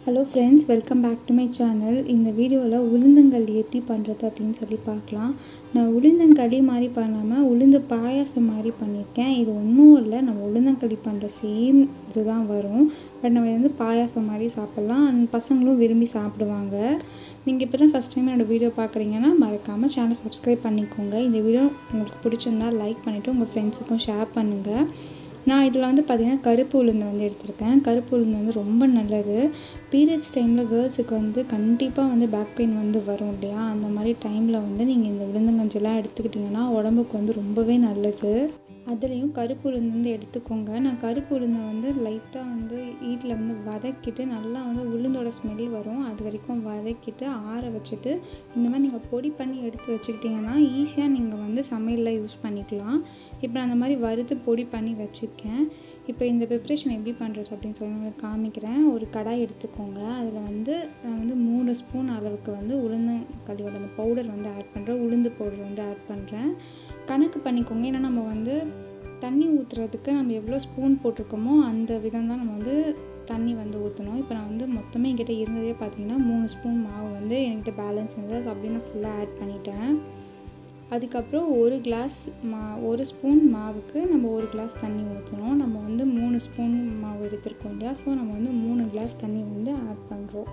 hello friends welcome back to my channel இந்த வீடியோவில் உளுந்தங்களி எப்படி பண்ணுறது அப்படின்னு சொல்லி பார்க்கலாம் நான் உளுந்தங்களி மாதிரி பண்ணாமல் உளுந்து பாயாசம் மாதிரி பண்ணியிருக்கேன் இது ஒன்றும் இல்லை நம்ம உளுந்தங்களி பண்ணுற சேம் இதுதான் வரும் பட் நம்ம இது வந்து பாயாசம் மாதிரி சாப்பிட்லாம் அண்ட் பசங்களும் விரும்பி சாப்பிடுவாங்க நீங்கள் இப்போ தான் ஃபஸ்ட் டைம் என்னோடய வீடியோ பார்க்குறீங்கன்னா மறக்காமல் சேனல் சப்ஸ்கிரைப் பண்ணிக்கோங்க இந்த வீடியோ உங்களுக்கு பிடிச்சிருந்தா லைக் பண்ணிவிட்டு உங்கள் ஃப்ரெண்ட்ஸுக்கும் ஷேர் பண்ணுங்கள் நான் இதில் வந்து பார்த்திங்கன்னா கருப்பு உளுந்து வந்து எடுத்திருக்கேன் கருப்பு உளுந்து வந்து ரொம்ப நல்லது பீரியட்ஸ் டைமில் கேர்ள்ஸுக்கு வந்து கண்டிப்பாக வந்து பேக் பெயின் வந்து வரும் இல்லையா அந்த மாதிரி டைமில் வந்து நீங்கள் இந்த உளுந்தங்கஞ்செல்லாம் எடுத்துக்கிட்டிங்கன்னா உடம்புக்கு வந்து ரொம்பவே நல்லது அதுலேயும் கருப்பு உளுந்து வந்து எடுத்துக்கோங்க நான் கருப்பு உளுந்தை வந்து லைட்டாக வந்து வீட்டில் வந்து வதக்கிட்டு நல்லா வந்து உளுந்தோட ஸ்மெல் வரும் அது வரைக்கும் வதக்கிட்டு ஆற வச்சுட்டு இந்த மாதிரி நீங்கள் பொடி பண்ணி எடுத்து வச்சுக்கிட்டிங்கன்னா ஈஸியாக நீங்கள் வந்து சமையலில் யூஸ் பண்ணிக்கலாம் இப்போ நான் அந்த மாதிரி வறுத்து பொடி பண்ணி வச்சுருக்கேன் இப்போ இந்த ப்ரிப்ரேஷன் எப்படி பண்ணுறது அப்படின்னு சொல்லி உங்களுக்கு காமிக்கிறேன் ஒரு கடாய் எடுத்துக்கோங்க அதில் வந்து நான் வந்து மூணு ஸ்பூன் அளவுக்கு வந்து உளுந்தங்களியோட அந்த பவுடர் வந்து ஆட் பண்ணுறேன் உளுந்து பவுடர் வந்து ஆட் பண்ணுறேன் கணக்கு பண்ணிக்கோங்க ஏன்னா நம்ம வந்து தண்ணி ஊற்றுறதுக்கு நம்ம எவ்வளோ ஸ்பூன் போட்டிருக்கோமோ அந்த விதம் தான் நம்ம வந்து தண்ணி வந்து ஊற்றணும் இப்போ நான் வந்து மொத்தமே என்கிட்ட இருந்ததே பார்த்தீங்கன்னா மூணு ஸ்பூன் மாவு வந்து என்கிட்ட பேலன்ஸ் இருந்தது அது அப்படியே நான் ஃபுல்லாக ஆட் பண்ணிட்டேன் அதுக்கப்புறம் ஒரு கிளாஸ் மா ஒரு ஸ்பூன் மாவுக்கு நம்ம ஒரு கிளாஸ் தண்ணி ஊற்றணும் நம்ம வந்து மூணு ஸ்பூன் மாவு எடுத்திருக்கோம் இல்லையா ஸோ நம்ம வந்து மூணு கிளாஸ் தண்ணி வந்து ஆட் பண்ணுறோம்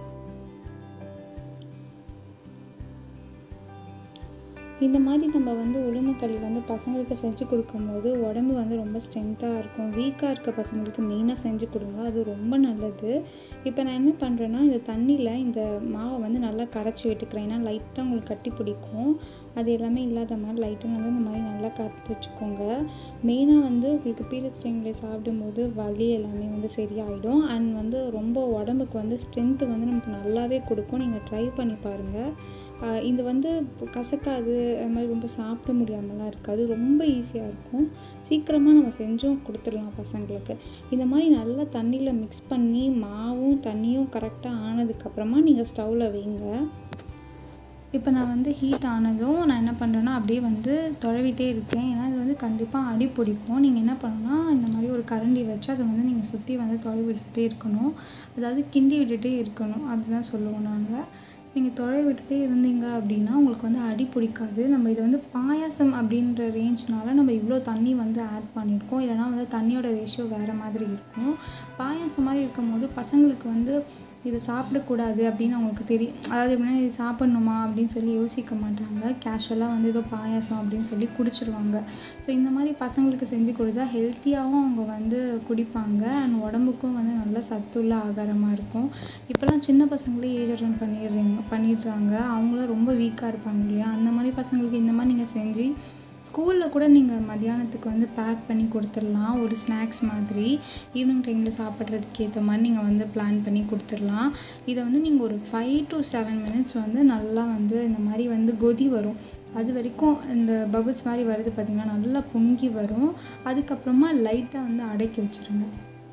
இந்த மாதிரி நம்ம வந்து உளுந்தங்களி வந்து பசங்களுக்கு செஞ்சு கொடுக்கும்போது உடம்பு வந்து ரொம்ப ஸ்ட்ரென்த்தாக இருக்கும் வீக்காக இருக்க பசங்களுக்கு மெயினாக செஞ்சு கொடுங்க அது ரொம்ப நல்லது இப்போ நான் என்ன பண்ணுறேன்னா இந்த தண்ணியில் இந்த மாவை வந்து நல்லா கரைச்சி விட்டுக்கிறேன் ஏன்னா லைட்டாக உங்களுக்கு கட்டி பிடிக்கும் அது எல்லாமே இல்லாத மாதிரி லைட்டாக வந்து இந்த மாதிரி நல்லா கரைச்சி வச்சுக்கோங்க மெயினாக வந்து உங்களுக்கு பீரியட்ஸ் டைமில் சாப்பிடும்போது வலி எல்லாமே வந்து சரியாயிடும் அண்ட் வந்து ரொம்ப உடம்புக்கு வந்து ஸ்ட்ரென்த்து வந்து நமக்கு நல்லாவே கொடுக்கும் நீங்கள் ட்ரை பண்ணி பாருங்கள் இது வந்து கசக்காது அது மாதிரி ரொம்ப சாப்பிட முடியாமலாம் இருக்காது ரொம்ப ஈஸியாக இருக்கும் சீக்கிரமாக நம்ம செஞ்சும் கொடுத்துடலாம் பசங்களுக்கு இந்த மாதிரி நல்லா தண்ணியில் மிக்ஸ் பண்ணி மாவும் தண்ணியும் கரெக்டாக ஆனதுக்கப்புறமா நீங்கள் ஸ்டவ்வில் வைங்க இப்போ நான் வந்து ஹீட் ஆனதும் நான் என்ன பண்ணுறேன்னா அப்படியே வந்து தொழவிட்டே இருக்கேன் ஏன்னா இது வந்து கண்டிப்பாக அடி பிடிக்கும் நீங்கள் என்ன பண்ணணும்னா இந்த மாதிரி ஒரு கரண்டி வச்சு அதை வந்து நீங்கள் சுற்றி வந்து தொலை விட்டுட்டே இருக்கணும் அதாவது கிண்டி விட்டுட்டே இருக்கணும் அப்படி தான் சொல்லுவோம் நாங்கள் நீங்கள் தொலை விட்டுட்டே இருந்தீங்க அப்படின்னா உங்களுக்கு வந்து அடி பிடிக்காது நம்ம இதை வந்து பாயாசம் அப்படின்ற ரேஞ்ச்னால நம்ம இவ்வளோ தண்ணி வந்து ஆட் பண்ணியிருக்கோம் இல்லைனா வந்து தண்ணியோட ரேஷியோ வேறு மாதிரி இருக்கும் பாயாசம் மாதிரி இருக்கும் போது பசங்களுக்கு வந்து இதை சாப்பிடக்கூடாது அப்படின்னு அவங்களுக்கு தெரியும் அதாவது எப்படின்னா இது சாப்பிட்ணுமா அப்படின்னு சொல்லி யோசிக்க மாட்டாங்க கேஷுவலாக வந்து ஏதோ பாயாசம் அப்படின்னு சொல்லி குடிச்சிருவாங்க ஸோ இந்த மாதிரி பசங்களுக்கு செஞ்சு கொடுத்தா ஹெல்த்தியாகவும் அவங்க வந்து குடிப்பாங்க அண்ட் உடம்புக்கும் வந்து நல்ல சத்துள்ள ஆகாரமாக இருக்கும் இப்போலாம் சின்ன பசங்களே ஏஜ் அட்டன் பண்ணிடுறீங்க பண்ணிடுறாங்க அவங்களும் ரொம்ப வீக்காக இருப்பாங்க இல்லையா அந்த மாதிரி பசங்களுக்கு இந்த மாதிரி நீங்கள் செஞ்சு ஸ்கூலில் கூட நீங்கள் மத்தியானத்துக்கு வந்து பேக் பண்ணி கொடுத்துடலாம் ஒரு ஸ்நாக்ஸ் மாதிரி ஈவினிங் டைமில் சாப்பிட்றதுக்கு ஏற்ற மாதிரி நீங்கள் வந்து பிளான் பண்ணி கொடுத்துடலாம் இதை வந்து நீங்கள் ஒரு ஃபைவ் டு செவன் மினிட்ஸ் வந்து நல்லா வந்து இந்த மாதிரி வந்து கொதி வரும் அது வரைக்கும் இந்த பபுள்ஸ் மாதிரி வருது பார்த்திங்கன்னா நல்லா பொங்கி வரும் அதுக்கப்புறமா லைட்டாக வந்து அடக்கி வச்சுருங்க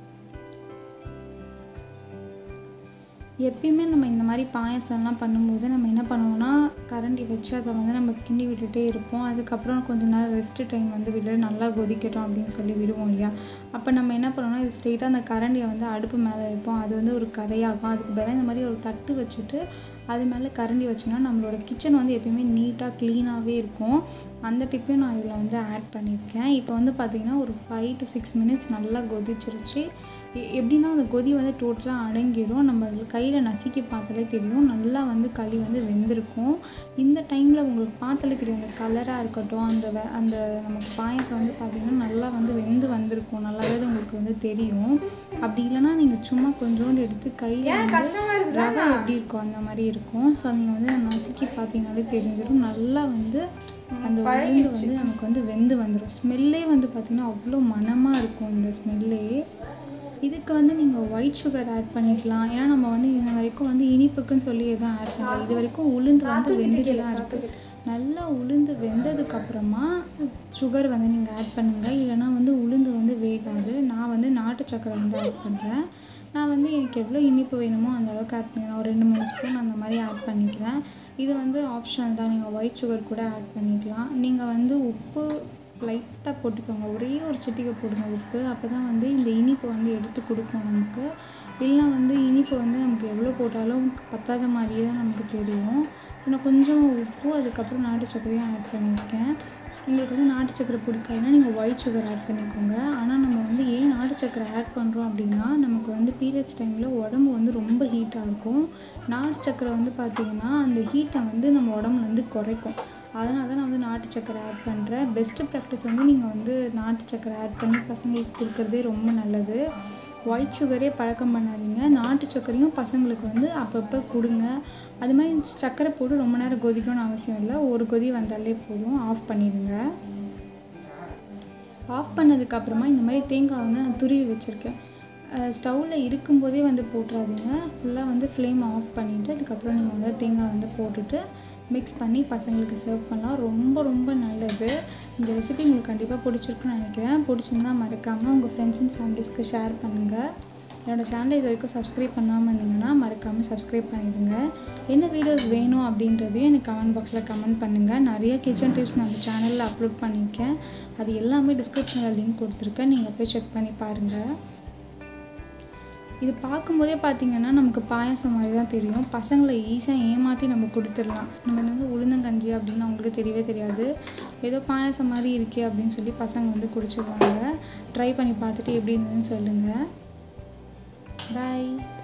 எப்பயுமே நம்ம இந்த மாதிரி பாயசம்லாம் பண்ணும்போது நம்ம என்ன பண்ணுவோம்னா கரண்டி வச்சு அதை வந்து நம்ம கிண்டி விட்டுட்டே இருப்போம் அதுக்கப்புறம் கொஞ்ச நேரம் ரெஸ்ட் டைம் வந்து விட நல்லா கொதிக்கட்டும் அப்படின்னு சொல்லி விடுவோம் இல்லையா அப்போ நம்ம என்ன பண்ணுவோம்னா இது ஸ்ட்ரெயிட்டாக அந்த கரண்டியை வந்து அடுப்பு மேலே வைப்போம் அது வந்து ஒரு கரையாகும் அதுக்கு பதிலாக இந்த மாதிரி ஒரு தட்டு வச்சுட்டு அது மேலே கரண்டி வச்சோன்னா நம்மளோட கிச்சன் வந்து எப்பயுமே நீட்டாக க்ளீனாகவே இருக்கும் அந்த டிப்பையும் நான் இதில் வந்து ஆட் பண்ணியிருக்கேன் இப்போ வந்து பார்த்திங்கன்னா ஒரு ஃபைவ் டு சிக்ஸ் மினிட்ஸ் நல்லா கொதிச்சிருச்சு எப்படின்னா அந்த கொதி வந்து டோட்டலாக அடங்கிடும் நம்ம அதில் கையில் நசுக்கி பார்த்தாலே தெரியும் நல்லா வந்து களி வந்து வெந்திருக்கும் இந்த டைமில் உங்களுக்கு பார்த்தாலே தெரியும் அந்த கலராக இருக்கட்டும் அந்த வெ அந்த நமக்கு பாயசம் வந்து பார்த்திங்கன்னா நல்லா வந்து வெந்து வந்திருக்கும் நல்லாவே உங்களுக்கு வந்து தெரியும் அப்படி இல்லைன்னா நீங்கள் சும்மா கொஞ்சோண்டு எடுத்து கையில் வந்து ரவை எப்படி இருக்கும் அந்த மாதிரி இருக்கும் ஸோ நீங்கள் வந்து நசுக்கி பார்த்தீங்கனாலே தெரிஞ்சிடும் நல்லா வந்து அந்த உளுந்து வந்து நமக்கு வந்து வெந்து வந்துடும் ஸ்மெல்லே வந்து பார்த்திங்கன்னா அவ்வளோ மனமாக இருக்கும் இந்த ஸ்மெல்லே இதுக்கு வந்து நீங்கள் ஒயிட் சுகர் ஆட் பண்ணிக்கலாம் ஏன்னா நம்ம வந்து இது வரைக்கும் வந்து இனிப்புக்குன்னு சொல்லி எதுவும் ஆட் பண்ணல இது வரைக்கும் உளுந்து வந்து வெந்துட்டு தான் இருக்குது நல்லா உளுந்து வெந்ததுக்கப்புறமா சுகர் வந்து நீங்கள் ஆட் பண்ணுங்கள் இல்லைனா வந்து உளுந்து வந்து வேகாது நான் வந்து நாட்டு சக்கரை வந்து ஆட் பண்ணுறேன் நான் வந்து எனக்கு எவ்வளோ இனிப்பு வேணுமோ அந்த அளவுக்கு ஆட் பண்ணிக்கிறேன் ஒரு ரெண்டு மூணு ஸ்பூன் அந்த மாதிரி ஆட் பண்ணிக்கிறேன் இது வந்து ஆப்ஷனல் தான் நீங்கள் ஒயிட் சுகர் கூட ஆட் பண்ணிக்கலாம் நீங்கள் வந்து உப்பு லைட்டாக போட்டுக்கோங்க ஒரே ஒரு சிட்டிகை போடுங்க உப்பு அப்போ தான் வந்து இந்த இனிப்பு வந்து எடுத்து கொடுக்கும் நமக்கு இல்லைனா வந்து இனிப்பு வந்து நமக்கு எவ்வளோ போட்டாலும் பத்தாத மாதிரியே தான் நமக்கு தெரியும் ஸோ நான் கொஞ்சம் உப்பு அதுக்கப்புறம் நாட்டு சர்க்கரையும் ஆட் பண்ணியிருக்கேன் உங்களுக்கு வந்து நாட்டு சர்க்கரை பிடிக்காதுன்னா நீங்கள் ஒயிட் சுகர் ஆட் பண்ணிக்கோங்க ஆனால் நம்ம வந்து ஏன் நாட்டு சர்க்கரை ஆட் பண்ணுறோம் அப்படின்னா நமக்கு வந்து பீரியட்ஸ் டைமில் உடம்பு வந்து ரொம்ப ஹீட்டாக இருக்கும் நாட்டு சர்க்கரை வந்து பார்த்திங்கன்னா அந்த ஹீட்டை வந்து நம்ம உடம்புல வந்து குறைக்கும் அதனால தான் நான் வந்து நாட்டு சர்க்கரை ஆட் பண்ணுறேன் பெஸ்ட்டு ப்ராக்டிஸ் வந்து நீங்கள் வந்து நாட்டு சர்க்கரை ஆட் பண்ணி பசங்களுக்கு கொடுக்குறதே ரொம்ப நல்லது ஒயிட் சுகரே பழக்கம் பண்ணாதீங்க நாட்டு சர்க்கரையும் பசங்களுக்கு வந்து அப்பப்போ கொடுங்க அது மாதிரி சர்க்கரை போட்டு ரொம்ப நேரம் கொதிக்கணும்னு அவசியம் இல்லை ஒரு கொதி வந்தாலே போதும் ஆஃப் பண்ணிடுங்க ஆஃப் பண்ணதுக்கப்புறமா இந்த மாதிரி தேங்காய் வந்து நான் துருவி வச்சுருக்கேன் ஸ்டவ்வில் இருக்கும்போதே வந்து போட்டுறாதீங்க ஃபுல்லாக வந்து ஃப்ளேம் ஆஃப் பண்ணிவிட்டு அதுக்கப்புறம் நீங்கள் வந்து தேங்காய் வந்து போட்டுட்டு மிக்ஸ் பண்ணி பசங்களுக்கு சர்வ் பண்ணலாம் ரொம்ப ரொம்ப நல்லது இந்த ரெசிபி உங்களுக்கு கண்டிப்பாக பிடிச்சிருக்குன்னு நினைக்கிறேன் பிடிச்சிருந்தா மறக்காமல் உங்கள் ஃப்ரெண்ட்ஸ் அண்ட் ஃபேமிலிஸ்க்கு ஷேர் பண்ணுங்கள் என்னோடய சேனலை இது வரைக்கும் சப்ஸ்கிரைப் பண்ணாமல் இருந்தீங்கன்னா மறக்காமல் சப்ஸ்கிரைப் பண்ணிடுங்க என்ன வீடியோஸ் வேணும் அப்படின்றதையும் எனக்கு கமெண்ட் பாக்ஸில் கமெண்ட் பண்ணுங்கள் நிறைய கிச்சன் டிப்ஸ் நான் சேனலில் அப்லோட் பண்ணியிருக்கேன் அது எல்லாமே டிஸ்கிரிப்ஷனில் லிங்க் கொடுத்துருக்கேன் நீங்கள் போய் செக் பண்ணி பாருங்கள் இது பார்க்கும்போதே பார்த்தீங்கன்னா நமக்கு பாயாசம் மாதிரி தான் தெரியும் பசங்களை ஈஸியாக ஏமாற்றி நம்ம கொடுத்துடலாம் நம்ம வந்து உளுந்தங்கஞ்சி அப்படின்னு அவங்களுக்கு தெரியவே தெரியாது ஏதோ பாயாசம் மாதிரி இருக்கே அப்படின்னு சொல்லி பசங்க வந்து குடிச்சிடுவாங்க ட்ரை பண்ணி பார்த்துட்டு எப்படி இருந்ததுன்னு சொல்லுங்கள் பாய்